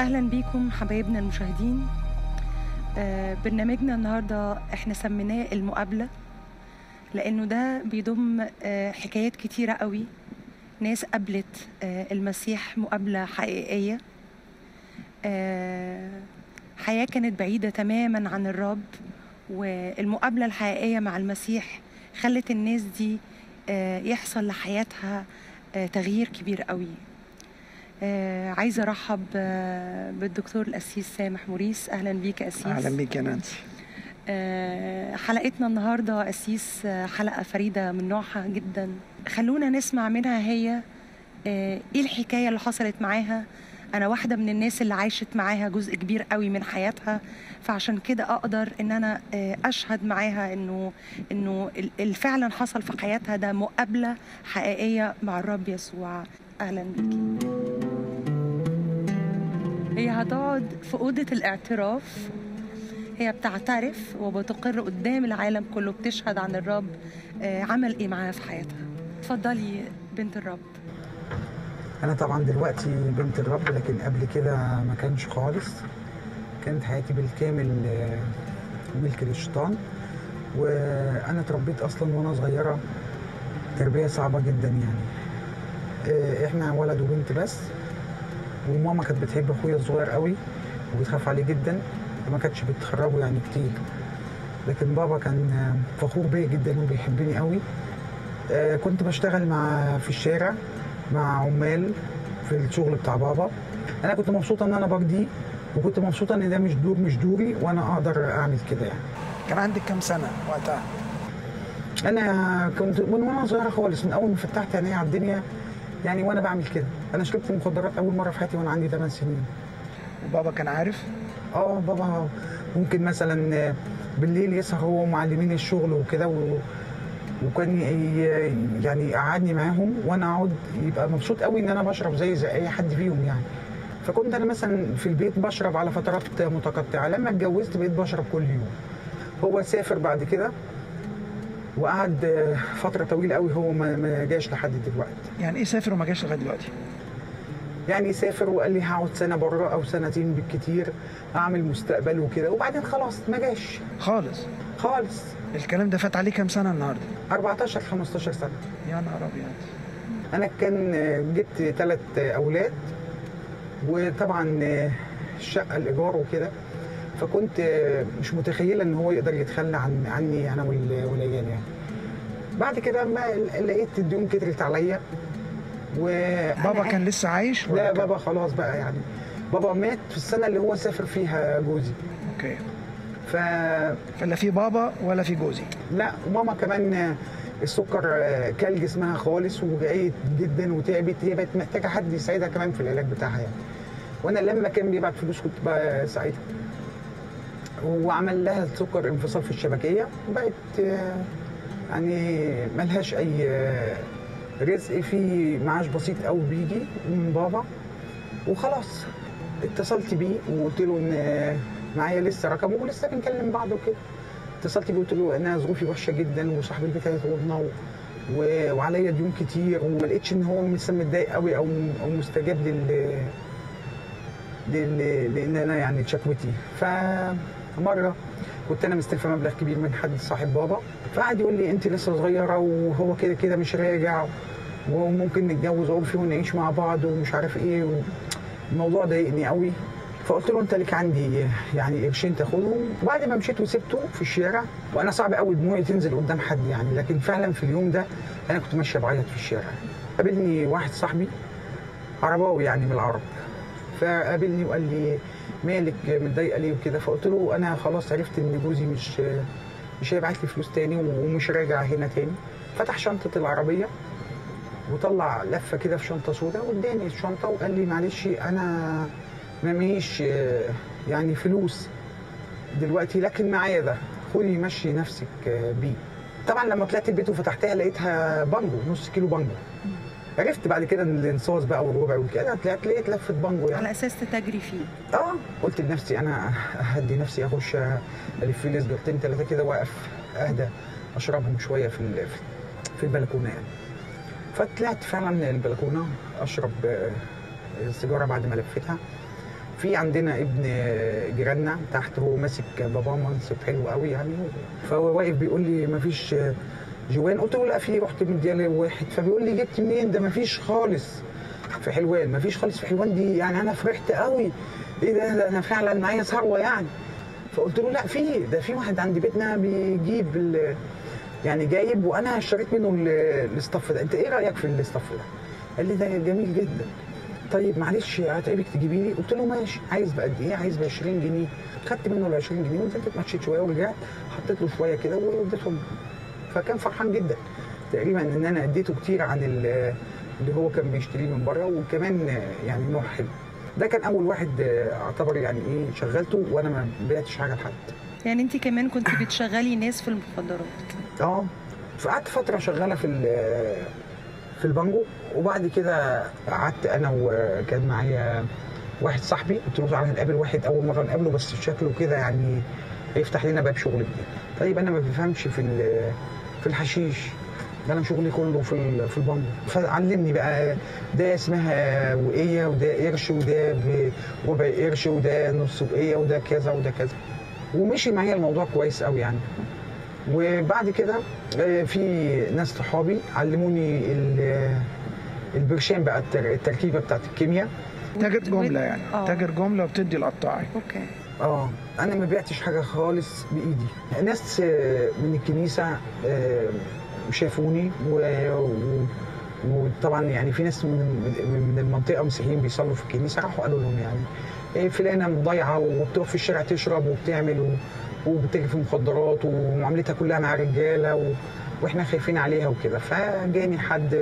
اهلا بيكم حبايبنا المشاهدين آه، برنامجنا النهارده احنا سميناه المقابله لانه ده بيضم آه، حكايات كتيره قوي ناس قابلت آه، المسيح مقابله حقيقيه آه، حياه كانت بعيده تماما عن الرب والمقابله الحقيقيه مع المسيح خلت الناس دي آه، يحصل لحياتها آه، تغيير كبير قوي آه، عايزه ارحب آه، بالدكتور الاسيس سامح موريس اهلا بيك يا اسيس اهلا بيك يا نانسي آه، حلقتنا النهارده اسيس آه، حلقه فريده من نوعها جدا خلونا نسمع منها هي آه، ايه الحكايه اللي حصلت معاها انا واحده من الناس اللي عاشت معاها جزء كبير قوي من حياتها فعشان كده اقدر ان انا آه، اشهد معاها انه انه ال- اللي فعلا حصل في حياتها ده مقابله حقيقيه مع الرب يسوع اهلا بيكي هي هتقعد في اوضه الاعتراف هي بتعترف وبتقر قدام العالم كله بتشهد عن الرب آه، عمل ايه معاها في حياتها اتفضلي بنت الرب انا طبعا دلوقتي بنت الرب لكن قبل كده ما كانش خالص كانت حياتي بالكامل آه، ملك للشيطان وانا اتربيت اصلا وانا صغيره تربيه صعبه جدا يعني آه، احنا ولد وبنت بس وماما كانت بتحب اخويا الصغير قوي وبتخاف عليه جدا وما كانتش بتخرجه يعني كتير لكن بابا كان آه، فخور بيا جدا وبيحبني قوي آه، كنت بشتغل مع في الشارع مع عمال في الشغل بتاع بابا انا كنت مبسوطه ان انا بقضي وكنت مبسوطه ان ده مش دور مش دوري وانا اقدر اعمل كده يعني كان عندك كام سنة وقتها؟ انا كنت من وانا صغيره خالص من اول ما فتحت عيني على الدنيا يعني وانا بعمل كده انا شربت مخدرات اول مره في حياتي وانا عندي 8 سنين وبابا كان عارف؟ اه بابا ممكن مثلا بالليل يسهر هو ومعلمين الشغل وكده و... وكان ي- يعني يقعدني معاهم وانا اقعد يبقى مبسوط قوي ان انا بشرب زي زي اي حد فيهم يعني فكنت انا مثلا في البيت بشرب على فترات متقطعه لما اتجوزت بقيت بشرب كل يوم هو سافر بعد كده وقعد فتره طويله قوي هو ما ما جاش لحد دلوقتي يعني ايه سافر وما جاش لغاية دلوقتي؟ يعني سافر وقال لي هقعد سنه بره او سنتين بالكتير اعمل مستقبل وكده وبعدين خلاص ما جاش خالص خالص الكلام ده فات عليه كام سنة النهاردة؟ 14 15 سنه يا نهار أبيض انا كان جبت ثلاث اولاد وطبعا الشقه الايجار وكده فكنت مش متخيله ان هو يقدر يتخلى عن عني انا وال- والعيال يعني بعد كده ما لقيت الديون كترت عليا و بابا كان لسه عايش ولا لا كان- بابا خلاص بقى يعني بابا مات في السنه اللي هو سافر فيها جوزي اوكي ف فلا في بابا ولا في جوزي لا وماما كمان السكر كل جسمها خالص وجعيت جدا وتعبت هي بقت محتاجه حد يساعدها كمان في العلاج بتاعها يعني وانا لما كان بيبعت فلوس كنت بساعدها وعمل لها السكر انفصال في الشبكيه وبقت آه، يعني ملهاش اي آه، رزق في معاش بسيط قوي بيجي من بابا وخلاص اتصلت بيه وقلت له ان آه، معايا لسه رقمه ولسه بنكلم بعض وكده اتصلت بيه قلت له انا ظروفي وحشه جدا وصاحب البيت هيطردنا و... و... وعليا ديون كتير وما لقيتش ان هو لسه متضايق قوي او او مستجاب لل لل... لان انا يعني شكوتي فمره كنت انا مستلفه مبلغ كبير من حد صاحب بابا فقعد يقول لي انت لسه صغيره وهو كده كده مش راجع وممكن نتجوز عرفي ونعيش مع بعض ومش عارف ايه الموضوع ضايقني قوي فقلت له انت ليك عندي يعني قرشين تاخدهم وبعد ما مشيت وسبته في الشارع وانا صعب قوي دموعي تنزل قدام حد يعني لكن فعلا في اليوم ده انا كنت ماشيه بعيط في الشارع قابلني واحد صاحبي عرباوي يعني من العرب فقابلني وقال لي مالك متضايقه ليه وكده فقلت له انا خلاص عرفت ان جوزي مش مش هيبعت لي فلوس تاني ومش راجع هنا تاني فتح شنطه العربيه وطلع لفه كده في شنطه سوداء واداني الشنطه وقال لي معلش انا ما معيش آه، يعني فلوس دلوقتي لكن معايا ده خدي مشي نفسك آه، بيه طبعا لما طلعت البيت وفتحتها لقيتها بانجو نص كيلو بانجو عرفت بعد كده ان الانصاص بقى والربع وكده طلعت لقيت لفه بانجو يعني على اساس تتاجري فيه اه قلت لنفسي انا اهدي نفسي اخش الف في سجارتين ثلاثه كده واقف اهدى اشربهم شويه في ال- في البلكونه يعني فطلعت فعلا البلكونه اشرب آه، السيجاره بعد ما لفتها في عندنا ابن جيراننا تحت هو ماسك باباه منصب حلو قوي يعني فهو واقف بيقول لي مفيش جوان قلت له لا في رحت مديها واحد فبيقول لي جبت منين ده مفيش خالص في حلوان مفيش خالص في حلوان دي يعني انا فرحت قوي ايه ده, ده انا فعلا معايا ثروه يعني فقلت له لا في ده في واحد عند بيتنا بيجيب ال- يعني جايب وانا اشتريت منه ال- الاستاف ده انت ايه رايك في الاستاف ده؟ قال لي ده جميل جدا طيب معلش هتعبك تجيبي لي قلت له ماشي عايز بقد ايه عايز ب 20 جنيه خدت منه ال 20 جنيه ونزلت اتمشيت شويه ورجعت حطيت له شويه كده واديتهم فكان فرحان جدا تقريبا ان انا اديته كتير عن ال- اللي هو كان بيشتريه من بره وكمان يعني نوع حلو ده كان اول واحد اعتبر يعني ايه شغلته وانا ما بعتش حاجه لحد يعني انت كمان كنت بتشغلي ناس في المخدرات اه فقعدت فتره شغاله في ال- في البانجو وبعد كده قعدت انا وكان معايا واحد صاحبي قلت له تعالى نقابل واحد اول مره نقابله بس شكله كده يعني هيفتح لنا باب شغل جديد طيب انا ما بفهمش في ال- في الحشيش ده انا شغلي كله في ال- في البانجو فعلمني بقى ده اسمها وقيه وده قرش وده بربع قرش وده نص وقيه وده كذا وده كذا ومشي معايا الموضوع كويس قوي يعني وبعد كده آه، في ناس صحابي علموني ال- البرشام بقى التر- التركيبه بتاعت الكيمياء تاجر وت- جمله وت- يعني آه. تاجر جمله وبتدي القطاعي اوكي اه انا ما بعتش حاجه خالص بايدي ناس آه، من الكنيسه آه، شافوني و... و... وطبعا يعني في ناس من من المنطقه مسيحيين بيصلوا في الكنيسه راحوا قالوا لهم يعني إيه فلانه مضيعه وبتقف في الشارع تشرب وبتعمل و... وبتجري في مخدرات ومعاملتها كلها مع رجاله و... واحنا خايفين عليها وكده فجاني حد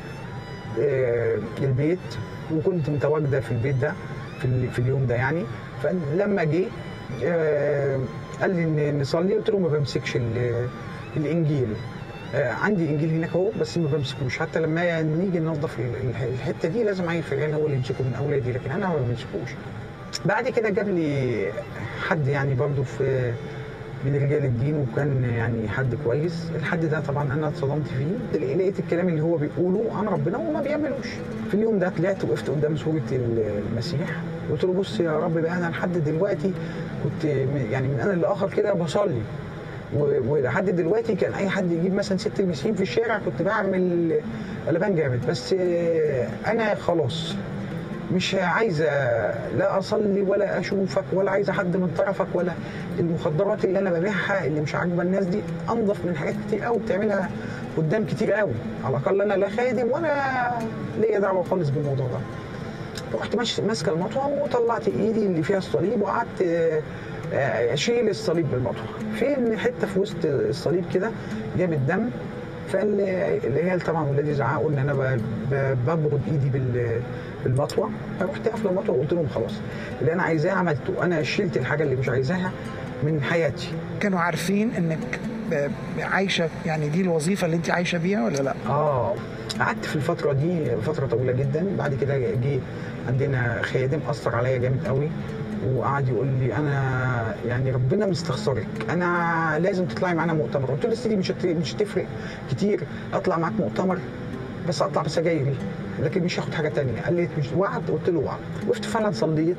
آه، البيت وكنت متواجده في البيت ده في, ال- في اليوم ده يعني فلما جه آه، قال لي إن نصلي قلت له ما بمسكش ال- الانجيل آه، عندي انجيل هناك اهو بس ما بمسكوش حتى لما نيجي ننظف ال- الح- الحته دي لازم عيل فلان هو اللي يمسكه من اولادي لكن انا ما بمسكوش بعد كده جاب لي حد يعني برضه في من رجال الدين وكان يعني حد كويس الحد ده طبعا انا اتصدمت فيه لقيت الكلام اللي هو بيقوله عن ربنا وما بيعملوش في اليوم ده طلعت وقفت قدام صوره المسيح قلت له بص يا رب بقى انا لحد دلوقتي كنت م- يعني من انا لاخر كده بصلي و- ولحد دلوقتي كان اي حد يجيب مثلا ست مسيحيين في الشارع كنت بعمل قلبان جامد بس آه، انا خلاص مش عايزه لا اصلي ولا اشوفك ولا عايزه حد من طرفك ولا المخدرات اللي انا ببيعها اللي مش عاجبه الناس دي انضف من حاجات كتير قوي بتعملها قدام كتير قوي على الاقل انا لا خادم ولا ليا دعوه خالص بالموضوع ده رحت ماشي ماسكه المطوه وطلعت ايدي اللي فيها الصليب وقعدت آه، آه، اشيل الصليب بالمطوه فين حته في وسط الصليب كده جاب الدم فالعيال طبعا ولادي زعقوا ان انا ب- ب- ببرد ايدي بال- بالمطوه فرحت قافله المطوه وقلت لهم خلاص اللي انا عايزاه عملته انا شلت الحاجه اللي مش عايزاها من حياتي كانوا عارفين انك ب- عايشه يعني دي الوظيفه اللي انت عايشه بيها ولا لا؟ اه قعدت في الفتره دي فتره طويله جدا بعد كده جه عندنا خادم اثر عليا جامد قوي وقعد يقول لي انا يعني ربنا مستخسرك انا لازم تطلعي معانا مؤتمر قلت له يا سيدي مش هت- مش هتفرق كتير اطلع معاك مؤتمر بس اطلع بسجايري لكن مش هاخد حاجه تانية قال لي مش وعد قلت له وعد وقفت فعلا صليت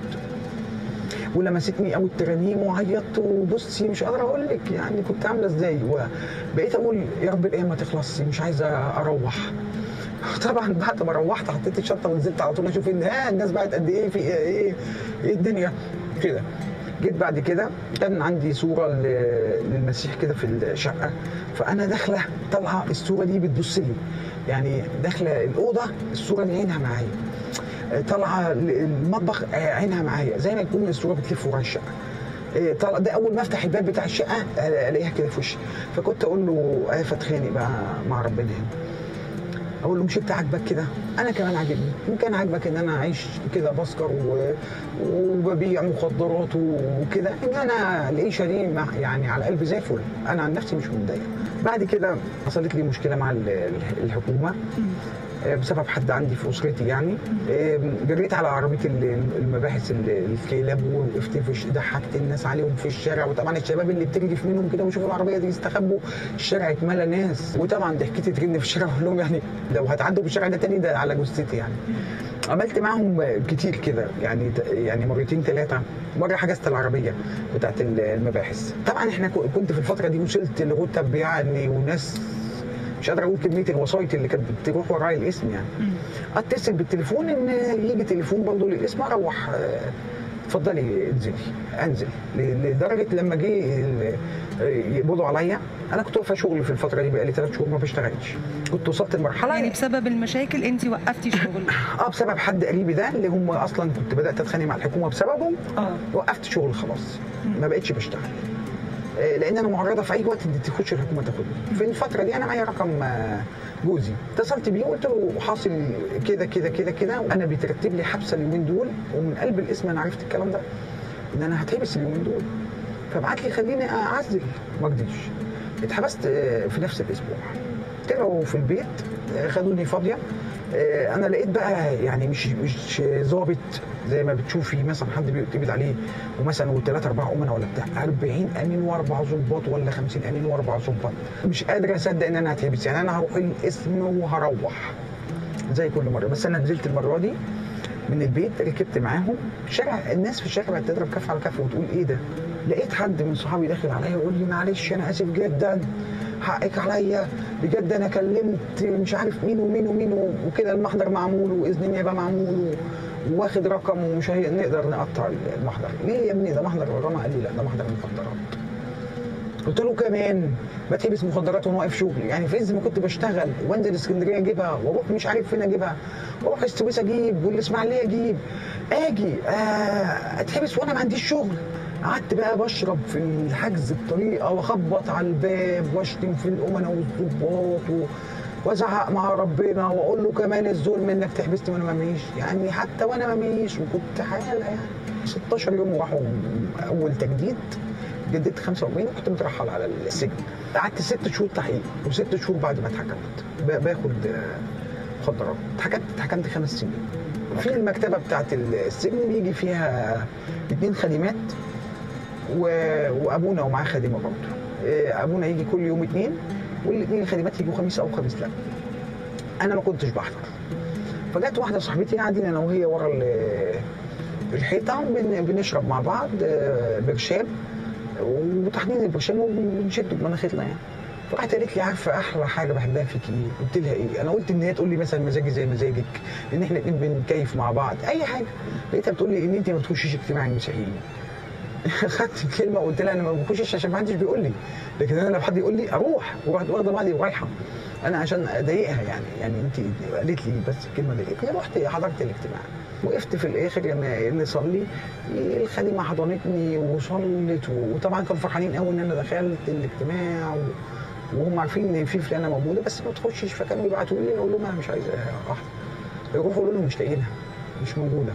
ولمستني قوي الترانيم وعيطت وبصي مش قادره اقول لك يعني كنت عامله ازاي وبقيت اقول يا رب الايه ما تخلصش مش عايزه اروح طبعا بعد ما روحت حطيت الشنطه ونزلت على طول اشوف ان ها الناس بعت قد ايه في ايه ايه الدنيا كده جيت بعد كده كان عندي صوره ل- للمسيح كده في الشقه فانا داخله طالعه الصوره دي بتبص لي يعني داخله الاوضه الصوره دي عينها معايا طالعه المطبخ عينها معايا زي ما يكون الصوره بتلف ورا الشقه إيه، طلع ده اول ما افتح الباب بتاع الشقه الاقيها كده في وشي فكنت اقول له ايه فاتخانق بقى مع ربنا هنا اقول له مش انت عاجبك كده انا كمان عاجبني ان كان عاجبك ان انا اعيش كده بسكر و... وببيع مخدرات وكده ان انا العيشه دي مع- يعني على قلبي زي الفل انا عن نفسي مش متضايق بعد كده حصلت لي مشكله مع ال- الحكومه آه، بسبب حد عندي في اسرتي يعني آه، جريت على عربيه ال- المباحث ال- الكلاب ووقفت في الش- ضحكت الناس عليهم في الشارع وطبعا الشباب اللي بترجف منهم كده ويشوفوا العربيه دي يستخبوا الشارع اتملى ناس وطبعا ضحكتي ترن في الشارع اقول لهم يعني لو هتعدوا بالشارع ده تاني ده على جثتي يعني عملت معاهم كتير كده يعني يعني مرتين ثلاثه مره حجزت العربيه بتاعت المباحث طبعا احنا كنت في الفتره دي وصلت لرتب يعني وناس مش قادر اقول كميه الوسايط اللي كانت بتروح ورايا الاسم يعني اتصل بالتليفون ان يجي تليفون برضه للاسم اروح آه، اتفضلي انزلي انزل لدرجه لما جه يقبضوا عليا انا كنت واقفه شغل في الفتره دي بقالي ثلاث شهور ما بشتغلش كنت وصلت لمرحله يعني بسبب المشاكل انت وقفتي شغل اه بسبب حد قريبي ده اللي هم اصلا كنت بدات اتخانق مع الحكومه بسببهم اه وقفت شغل خلاص ما بقتش بشتغل آه، لان انا معرضه في اي وقت ان تخش الحكومه تاخدني في الفتره دي انا معايا رقم آه، جوزي اتصلت بيه وقلت له حاصل كده كده كده كده انا بيترتب لي حبسه اليومين دول ومن قلب الاسم انا عرفت الكلام ده ان انا هتحبس اليومين دول فبعت لي خليني اعزل ما رضيش اتحبست آه، في نفس الاسبوع طلعوا في البيت آه، خدوني فاضيه آه، انا لقيت بقى يعني مش مش ظابط زي ما بتشوفي مثلا حد بيقبض عليه ومثلا وثلاثة أربعة أمنا ولا بتاع 40 أمين وأربع ظباط ولا 50 أمين وأربع ظباط مش قادر أصدق إن أنا هتحبس يعني أنا هروح الاسم وهروح زي كل مرة بس أنا نزلت المرة دي من البيت ركبت معاهم شارع الناس في الشارع بقت تضرب كف على كف وتقول ايه ده؟ لقيت حد من صحابي داخل عليا يقول لي معلش انا اسف جدا حقك عليا بجد انا كلمت مش عارف مين ومين ومين وكده المحضر معمول واذن النيابه معمول واخد رقم ومش هنقدر نقطع المحضر ليه يا ابني ده محضر غرامه قال لي لا ده محضر مخدرات قلت له كمان بتحبس مخدرات وانا واقف شغل يعني في عز ما كنت بشتغل وانزل اسكندريه اجيبها واروح مش عارف فين اجيبها واروح السويس اجيب والاسماعيليه اجيب اجي آه اتحبس وانا ما عنديش شغل قعدت بقى بشرب في الحجز بطريقه واخبط على الباب واشتم في الامنا والظباط و... وازعق مع ربنا واقول له كمان الظلم انك تحبسني وانا مميش يعني حتى وانا مميش وكنت حاله يعني 16 يوم وراحوا اول تجديد جددت 45 وكنت مترحل على السجن قعدت ست شهور تحقيق وست شهور بعد ما اتحكمت ب- باخد آه، مخدرات اتحكمت اتحكمت خمس سنين في المكتبه بتاعت السجن بيجي فيها اتنين خادمات و... وابونا ومعاه خادمه برضه آه، ابونا يجي كل يوم اتنين والاثنين الخادمات يجوا خميس او خميس لا انا ما كنتش بحضر فجت واحده صاحبتي قاعدين انا وهي ورا ال- الحيطه بن- بنشرب مع بعض آه، برشام وتحديد البرشام وبنشد بمناخيرنا يعني فراحت قالت لي عارفه احلى حاجه بحبها فيك ايه؟ قلت لها ايه؟ انا قلت ان هي تقول لي مثلا مزاجي زي مزاجك ان احنا الاثنين بنكيف مع بعض اي حاجه لقيتها بتقول لي ان انت ما تخشيش اجتماع المسيحيين خدت الكلمه وقلت لها انا ما بخشش عشان ما حدش بيقول لي لكن انا لو حد يقول لي اروح ورحت واخده بعضي ورايحه انا عشان اضايقها يعني يعني انت قالت لي بس الكلمه ضايقتني رحت حضرت الاجتماع وقفت في الاخر لما نصلي الخادمه حضنتني وصلت وطبعا كانوا فرحانين قوي ان انا دخلت الاجتماع و... وهم عارفين ان في فلانه موجوده بس ما تخشش فكانوا يبعتوا لي اقول لهم انا مش عايز احضر يروحوا يقولوا لهم مش لاقيينها مش موجوده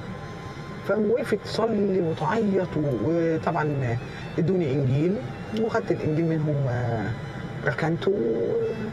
فوقفت تصلي وتعيط و- وطبعا ادوني انجيل وخدت الانجيل منهم آه، ركنته و-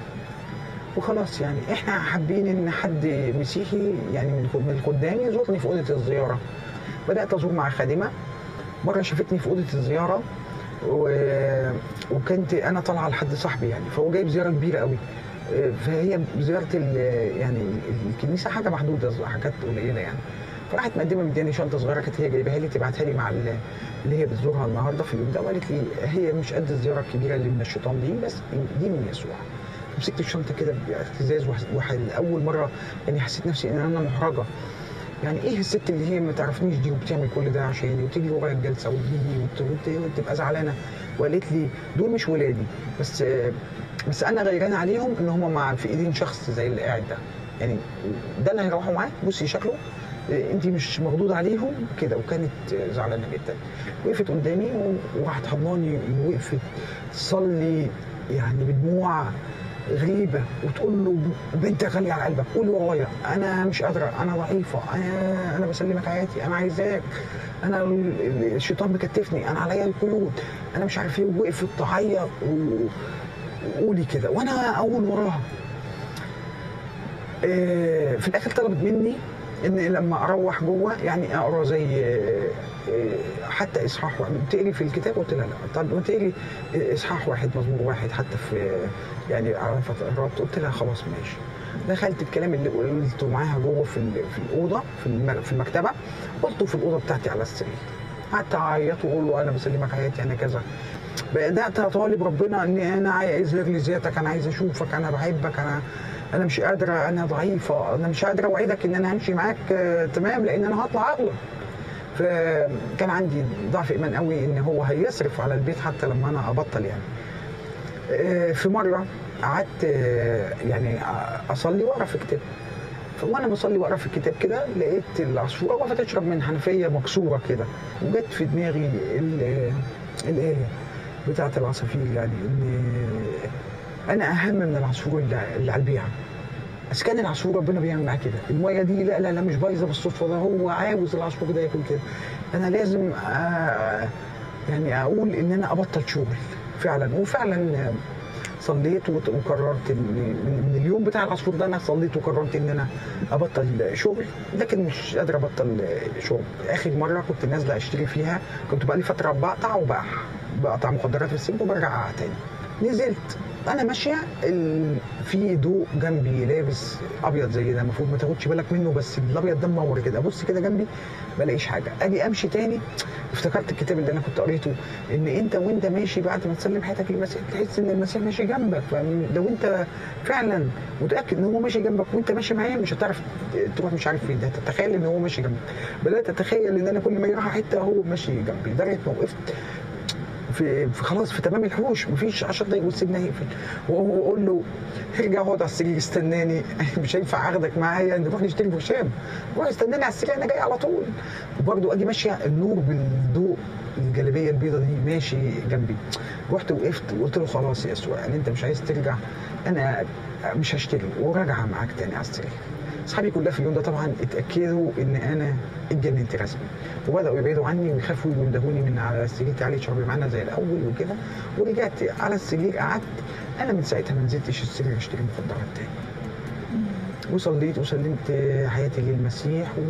وخلاص يعني احنا حابين ان حد مسيحي يعني من من الخدام يزورني في اوضه الزياره بدات ازور مع خادمه مره شافتني في اوضه الزياره و... وكنت انا طالعه لحد صاحبي يعني فهو جايب زياره كبيره قوي فهي زياره ال... يعني الكنيسه حاجه محدوده حاجات قليله يعني فراحت مقدمه مدياني شنطه صغيره كانت هي جايبها لي تبعتها لي مع ال- اللي هي بتزورها النهارده في اليوم ده وقالت لي هي مش قد الزياره الكبيره اللي من الشيطان دي بس دي من يسوع مسكت الشنطه كده باعتزاز وح- وح- اول مره يعني حسيت نفسي ان انا محرجه يعني ايه الست اللي هي ما تعرفنيش دي وبتعمل كل ده عشاني وتيجي ورايا الجلسه وتجيني وت- وت- وتبقى زعلانه وقالت لي دول مش ولادي بس بس انا غيران عليهم ان هم مع في ايدين شخص زي اللي قاعد ده يعني ده اللي هيروحوا معاه بصي شكله انت مش مردود عليهم كده وكانت زعلانه جدا وقفت قدامي وراحت حضناني ووقفت تصلي يعني بدموع غريبه وتقول له بنت غاليه على قلبك قول ورايا انا مش قادره انا ضعيفه انا انا بسلمك حياتي انا عايزاك انا ال- الشيطان مكتفني انا عليا القيود انا مش عارف ايه وقفت تعيط و- وقولي كده وانا اول وراها آه، في الاخر طلبت مني ان لما اروح جوه يعني اقرا زي آه، آه، حتى اصحاح واحد بتقري في الكتاب قلت لها لا طب ما تقري اصحاح واحد مزمور واحد حتى في يعني على فترات قلت لها خلاص ماشي دخلت الكلام اللي قلته معاها جوه في ال- في الاوضه في الم- في المكتبه قلته في الاوضه بتاعتي على السرير قعدت اعيط واقول له انا بسلمك حياتي انا كذا بدات اطالب ربنا ان انا عايز رجلي ذاتك انا عايز اشوفك انا بحبك انا انا مش قادره انا ضعيفه انا مش قادره اوعدك ان انا همشي معاك آه، تمام لان انا هطلع اغلط فكان عندي ضعف ايمان قوي ان هو هيصرف على البيت حتى لما انا ابطل يعني آه، في مره قعدت آه، يعني اصلي واقرا في كتاب وانا بصلي واقرا في الكتاب كده لقيت العصفوره وقفت تشرب من حنفيه مكسوره كده وجت في دماغي ال- الايه بتاعت العصافير يعني ان انا اهم من العصفور اللي اللي على البيعه بس كان العصفور ربنا بيعمل معاه كده الميه دي لا لا لا مش بايظه بالصدفه ده هو عاوز العصفور ده ياكل كده انا لازم آه يعني اقول ان انا ابطل شغل فعلا وفعلا صليت وت- وقررت إن- من من اليوم بتاع العصفور ده انا صليت وقررت ان انا ابطل شغل لكن مش قادر ابطل شغل اخر مره كنت نازله اشتري فيها كنت بقالي فتره بقطع وبقع بقطع مخدرات في السجن وبرجع تاني نزلت انا ماشيه ال- في ضوء جنبي لابس ابيض زي ده المفروض ما تاخدش بالك منه بس الابيض ده منور كده ابص كده جنبي ما الاقيش حاجه اجي امشي تاني افتكرت الكتاب اللي انا كنت قريته ان انت وانت ماشي بعد ما تسلم حياتك للمسيح تحس ان المسيح ماشي جنبك فلو انت فعلا متاكد ان هو ماشي جنبك وانت ماشي معاه مش هتعرف تروح مش عارف فين ده تتخيل ان هو ماشي جنبك بدات اتخيل ان انا كل ما يروح حته هو ماشي جنبي لدرجه ما وقفت في, في خلاص في تمام الحوش مفيش 10 دقايق والسجن هيقفل وهو اقول له ارجع اقعد على السرير استناني مش هينفع اخدك معايا نروح نشتري برشام روح استناني على السرير انا جاي على طول وبرده اجي ماشيه النور بالضوء الجلابيه البيضه دي ماشي جنبي رحت وقفت وقلت له خلاص يا يسوع يعني انت مش عايز ترجع انا مش هشتري وراجعه معاك تاني على السرير اصحابي كلها في اليوم ده طبعا اتاكدوا ان انا اتجننت رسمي وبداوا يبعدوا عني ويخافوا يندهوني من على السرير تعالي اشربي معانا زي الاول وكده ورجعت على السرير قعدت انا من ساعتها ما نزلتش السرير اشتري مخدرات تاني وصليت وسلمت حياتي للمسيح و...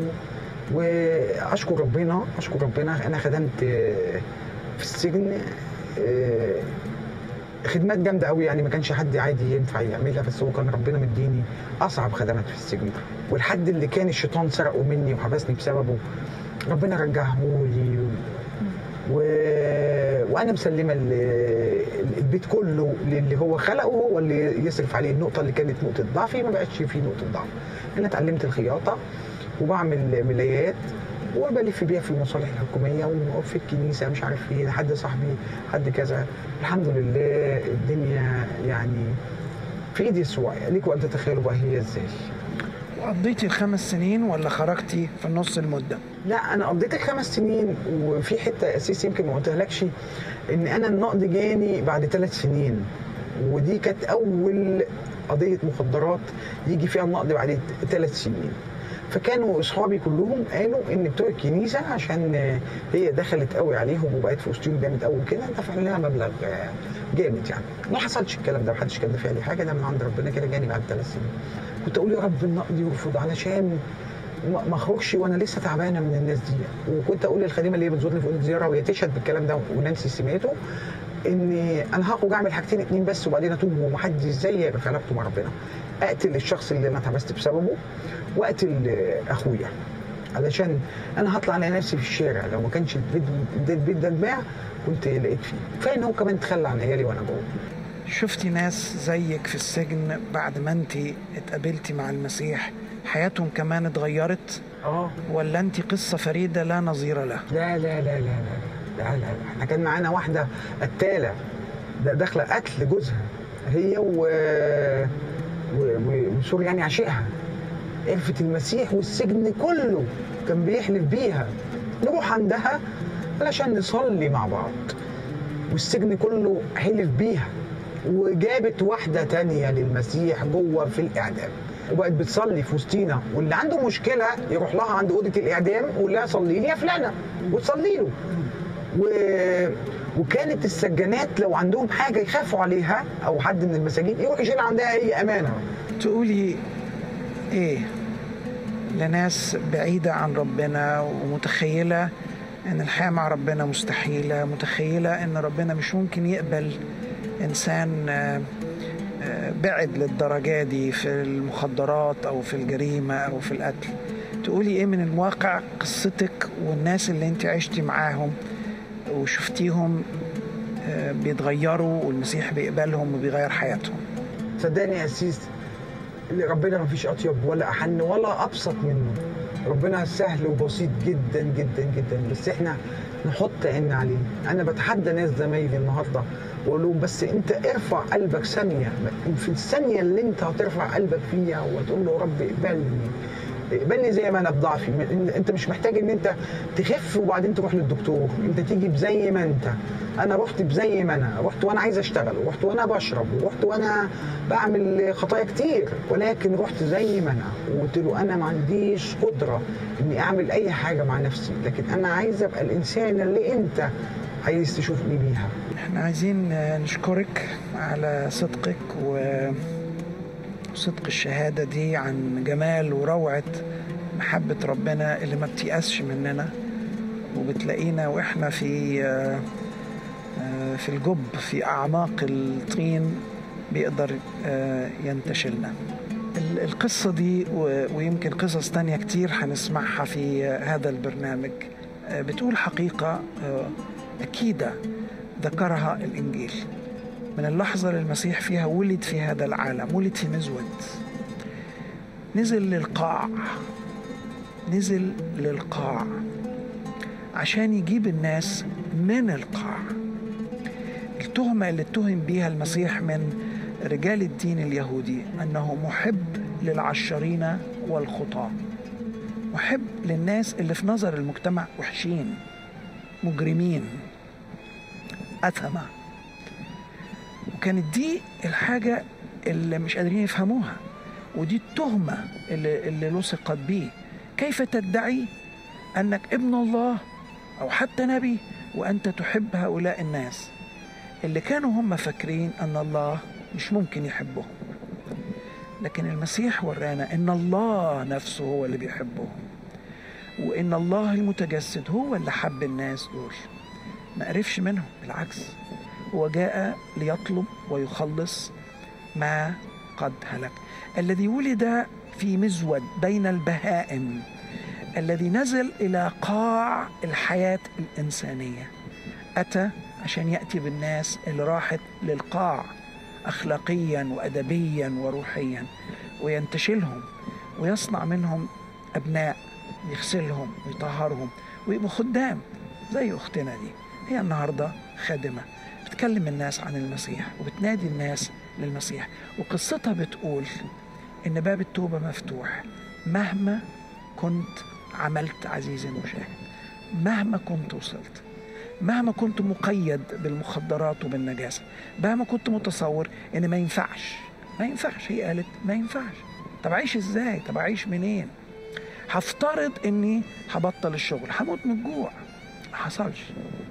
واشكر ربنا اشكر ربنا انا خدمت في السجن آه، خدمات جامده قوي يعني ما كانش حد عادي ينفع يعملها بس هو كان ربنا مديني اصعب خدمات في السجن والحد اللي كان الشيطان سرقه مني وحبسني بسببه ربنا رجعه لي و... وانا مسلمه ال- البيت كله للي هو خلقه هو اللي يصرف عليه النقطه اللي كانت نقطه ضعفي ما بقتش فيه نقطه ضعف انا اتعلمت الخياطه وبعمل ملايات وبلف بيها في المصالح الحكوميه وفي الكنيسه مش عارف ايه حد صاحبي حد كذا الحمد لله الدنيا يعني في ايد يسوع ليكوا ان تتخيلوا بقى هي ازاي وقضيتي الخمس سنين ولا خرجتي في نص المده لا انا قضيت الخمس سنين وفي حته اساس يمكن ما قلتهالكش ان انا النقد جاني بعد ثلاث سنين ودي كانت اول قضيه مخدرات يجي فيها النقد بعد ثلاث سنين فكانوا اصحابي كلهم قالوا ان بتوع الكنيسه عشان هي دخلت قوي عليهم وبقت في وسطهم جامد قوي كده دفع لها مبلغ جامد يعني ما حصلش الكلام ده ما حدش كان دافع لي حاجه ده من عند ربنا كده جاني بعد ثلاث سنين كنت اقول يا رب النقد يرفض علشان ما ما اخرجش وانا لسه تعبانه من الناس دي وكنت اقول للخادمه اللي هي بتزورني في اوضه زياره وهي تشهد بالكلام ده ونانسي سمعته اني انا هخرج اعمل حاجتين اتنين بس وبعدين اتوب ومحدش زيي يبقى في علاقته مع ربنا اقتل الشخص اللي انا اتحبست بسببه واقتل آه، اخويا علشان انا هطلع على نفسي في الشارع لو ما كانش البيت ده البيت ده اتباع كنت لقيت فيه كفايه ان هو كمان تخلى عن عيالي وانا جوه شفتي ناس زيك في السجن بعد ما انت اتقابلتي مع المسيح حياتهم كمان اتغيرت اه ولا انت قصه فريده لا نظير لها لا لا لا لا لا لا لا لا احنا كان معانا واحده قتاله ده داخله قتل جوزها هي و و- و- وسوري يعني عشقها عرفت المسيح والسجن كله كان بيحلف بيها نروح عندها علشان نصلي مع بعض والسجن كله حلف بيها وجابت واحدة تانية للمسيح جوه في الإعدام وبقت بتصلي في وسطينا واللي عنده مشكلة يروح لها عند أوضة الإعدام ويقول لها صلي لي يا فلانة وتصلي له و... وكانت السجانات لو عندهم حاجة يخافوا عليها أو حد من المساجين يروح يشيلها عندها هي أمانة تقولي ايه لناس بعيدة عن ربنا ومتخيلة ان الحياة مع ربنا مستحيلة متخيلة ان ربنا مش ممكن يقبل انسان آه، آه، بعد للدرجة دي في المخدرات أو في الجريمة أو في القتل تقولي إيه من الواقع قصتك والناس اللي أنت عشتي معاهم وشفتيهم آه، بيتغيروا والمسيح بيقبلهم وبيغير حياتهم صدقني يا أسيس اللي ربنا ما فيش أطيب ولا أحن ولا أبسط منه ربنا سهل وبسيط جدا جدا جدا بس احنا نحط عيننا عليه انا بتحدى ناس زمايلي النهارده واقول لهم بس انت ارفع قلبك ثانيه في الثانيه اللي انت هترفع قلبك فيها وتقول له رب اقبلني اقبلني زي ما انا بضعفي انت مش محتاج ان انت تخف وبعدين تروح للدكتور انت تيجي بزي ما انت انا رحت بزي ما انا رحت وانا عايز اشتغل ورحت وانا بشرب ورحت وانا بعمل خطايا كتير ولكن رحت زي ما انا وقلت له انا ما عنديش قدره اني اعمل اي حاجه مع نفسي لكن انا عايز ابقى الانسان اللي انت عايز تشوفني بيها احنا عايزين نشكرك على صدقك و صدق الشهادة دي عن جمال وروعة محبة ربنا اللي ما بتيأسش مننا وبتلاقينا واحنا في في الجب في أعماق الطين بيقدر ينتشلنا القصة دي ويمكن قصص تانية كتير هنسمعها في هذا البرنامج بتقول حقيقة أكيدة ذكرها الإنجيل من اللحظة اللي المسيح فيها ولد في هذا العالم ولد في مزود نزل للقاع نزل للقاع عشان يجيب الناس من القاع التهمة اللي اتهم بيها المسيح من رجال الدين اليهودي أنه محب للعشرين والخطاة محب للناس اللي في نظر المجتمع وحشين مجرمين أثمة وكانت دي الحاجة اللي مش قادرين يفهموها ودي التهمة اللي, اللي لصقت بيه كيف تدعي أنك ابن الله أو حتى نبي وأنت تحب هؤلاء الناس اللي كانوا هم فاكرين أن الله مش ممكن يحبهم لكن المسيح ورانا أن الله نفسه هو اللي بيحبهم وأن الله المتجسد هو اللي حب الناس دول ما قرفش منهم بالعكس هو جاء ليطلب ويخلص ما قد هلك الذي ولد في مزود بين البهائم الذي نزل الى قاع الحياه الانسانيه اتى عشان ياتي بالناس اللي راحت للقاع اخلاقيا وادبيا وروحيا وينتشلهم ويصنع منهم ابناء يغسلهم ويطهرهم ويبقوا خدام زي اختنا دي هي النهارده خادمه بتكلم الناس عن المسيح وبتنادي الناس للمسيح وقصتها بتقول ان باب التوبه مفتوح مهما كنت عملت عزيزي المشاهد مهما كنت وصلت مهما كنت مقيد بالمخدرات وبالنجاسه مهما كنت متصور ان ما ينفعش ما ينفعش هي قالت ما ينفعش طب اعيش ازاي طب اعيش منين هفترض اني هبطل الشغل هموت من الجوع ما حصلش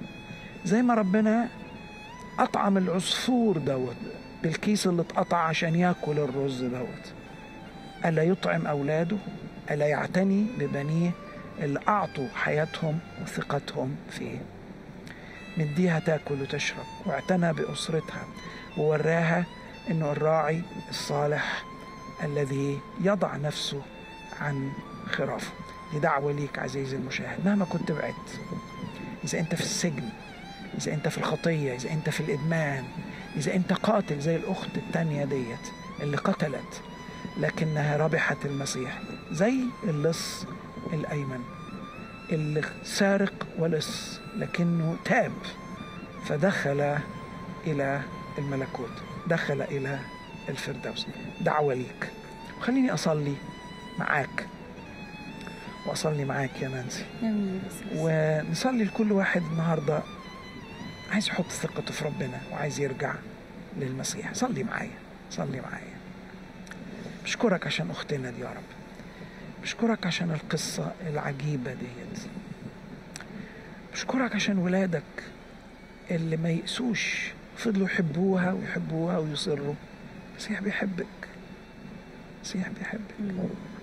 زي ما ربنا أطعم العصفور دوت بالكيس اللي اتقطع عشان ياكل الرز دوت ألا يطعم أولاده ألا يعتني ببنيه اللي أعطوا حياتهم وثقتهم فيه مديها تاكل وتشرب واعتنى بأسرتها ووراها أنه الراعي الصالح الذي يضع نفسه عن خرافه دي دعوة ليك عزيزي المشاهد مهما كنت بعدت إذا أنت في السجن إذا أنت في الخطية إذا أنت في الإدمان إذا أنت قاتل زي الأخت التانية ديت اللي قتلت لكنها ربحت المسيح زي اللص الأيمن اللي سارق ولص لكنه تاب فدخل إلى الملكوت دخل إلى الفردوس دعوة ليك وخليني أصلي معاك وأصلي معاك يا نانسي ونصلي لكل واحد النهارده عايز يحط ثقته في ربنا وعايز يرجع للمسيح صلي معايا صلي معايا بشكرك عشان اختنا دي يا رب بشكرك عشان القصة العجيبة ديت بشكرك عشان ولادك اللي ما يقسوش فضلوا يحبوها ويحبوها ويصروا المسيح بيحبك المسيح بيحبك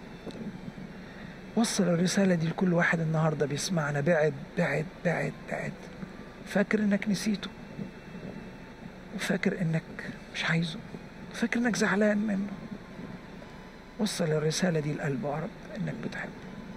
وصل الرسالة دي لكل واحد النهاردة بيسمعنا بعد بعد بعد بعد فاكر انك نسيته وفاكر انك مش عايزه فاكر انك زعلان منه وصل الرسالة دي لقلبه يا رب انك بتحبه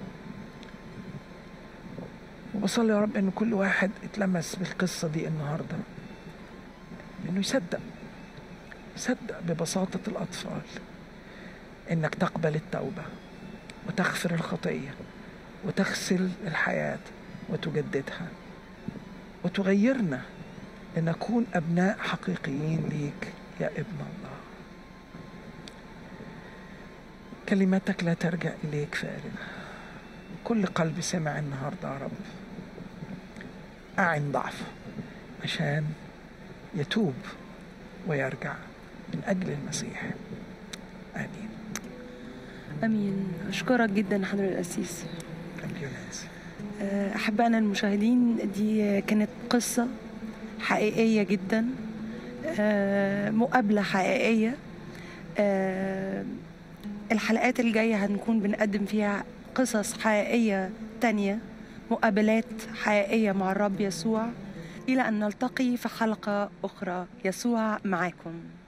وبصلي يا رب ان كل واحد اتلمس بالقصة دي النهاردة انه يصدق يصدق ببساطة الاطفال انك تقبل التوبة وتغفر الخطية وتغسل الحياة وتجددها وتغيرنا لنكون أبناء حقيقيين ليك يا ابن الله كلمتك لا ترجع إليك فارغة كل قلب سمع النهاردة يا رب أعن ضعفه عشان يتوب ويرجع من أجل المسيح آمين امين اشكرك جدا حضرة القسيس Thank you, Nancy. آه، احبائنا المشاهدين دي كانت قصه حقيقيه جدا آه، مقابله حقيقيه آه، الحلقات الجايه هنكون بنقدم فيها قصص حقيقيه تانية مقابلات حقيقيه مع الرب يسوع الى ان نلتقي في حلقه اخرى يسوع معاكم